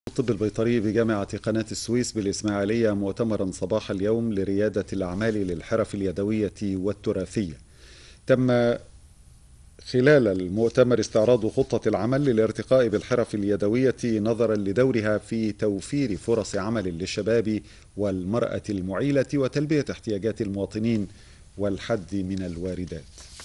الطب البيطري بجامعة قناة السويس بالإسماعيلية مؤتمرا صباح اليوم لريادة الأعمال للحرف اليدوية والتراثية تم خلال المؤتمر استعراض خطة العمل للارتقاء بالحرف اليدوية نظرا لدورها في توفير فرص عمل للشباب والمرأة المعيلة وتلبية احتياجات المواطنين والحد من الواردات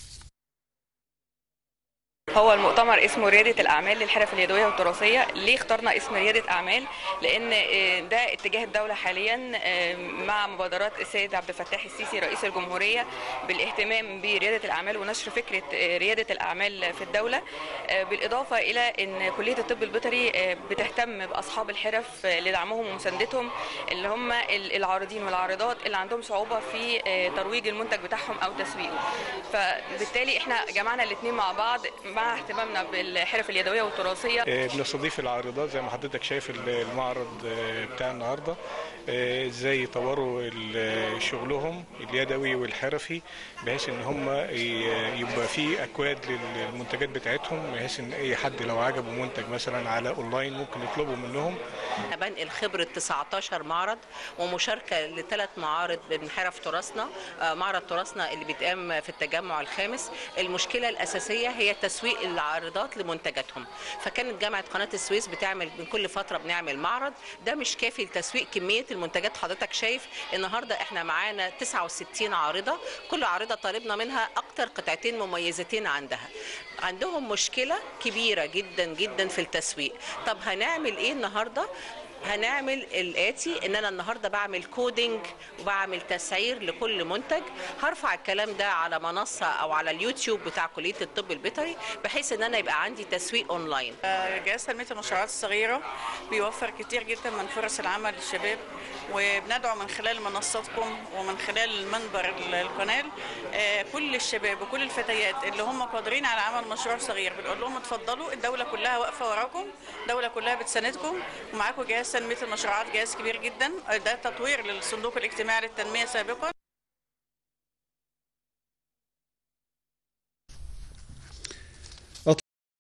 هو المؤتمر اسمه ريادة الأعمال للحرف اليدوية والتراثية ليه اخترنا اسم ريادة أعمال لأن ده اتجاه الدولة حاليا مع مبادرات السيد عبد الفتاح السيسي رئيس الجمهورية بالاهتمام بريادة الأعمال ونشر فكرة ريادة الأعمال في الدولة بالإضافة إلى أن كلية الطب البيطري بتهتم بأصحاب الحرف لدعمهم ومساندتهم اللي هم العارضين والعارضات اللي عندهم صعوبة في ترويج المنتج بتاعهم أو تسويقه فبالتالي احنا جمعنا الاثنين مع بعض مع اهتمامنا بالحرف اليدويه والتراثيه بنستضيف العارضات زي ما حضرتك شايف المعرض بتاع النهارده ازاي يطوروا شغلهم اليدوي والحرفي بحيث ان هم يبقى في اكواد للمنتجات بتاعتهم بحيث ان اي حد لو عجبه منتج مثلا على اونلاين ممكن يطلبه منهم بنقل خبره 19 معرض ومشاركه لثلاث معارض من حرف تراثنا معرض تراثنا اللي بيتقام في التجمع الخامس المشكله الاساسيه هي تسويق العارضات لمنتجاتهم فكانت جامعه قناه السويس بتعمل من كل فتره بنعمل معرض ده مش كافي لتسويق كميه المنتجات حضرتك شايف النهارده احنا معانا 69 عارضه كل عارضه طالبنا منها اكتر قطعتين مميزتين عندها عندهم مشكله كبيره جدا جدا في التسويق طب هنعمل ايه النهارده هنعمل الاتي ان انا النهارده بعمل كودينج وبعمل تسعير لكل منتج هرفع الكلام ده على منصه او على اليوتيوب بتاع كليه الطب البيطري بحيث ان انا يبقى عندي تسويق اونلاين جهاز تنميه المشروعات الصغيره بيوفر كتير جدا من فرص العمل للشباب وبندعو من خلال منصتكم ومن خلال منبر القناه كل الشباب وكل الفتيات اللي هم قادرين على عمل مشروع صغير بنقول لهم اتفضلوا الدوله كلها واقفه وراكم الدوله كلها بتساندكم ومعاكم جهاز تنميه المشروعات جهاز كبير جدا ده تطوير للصندوق الاجتماعي للتنميه سابقا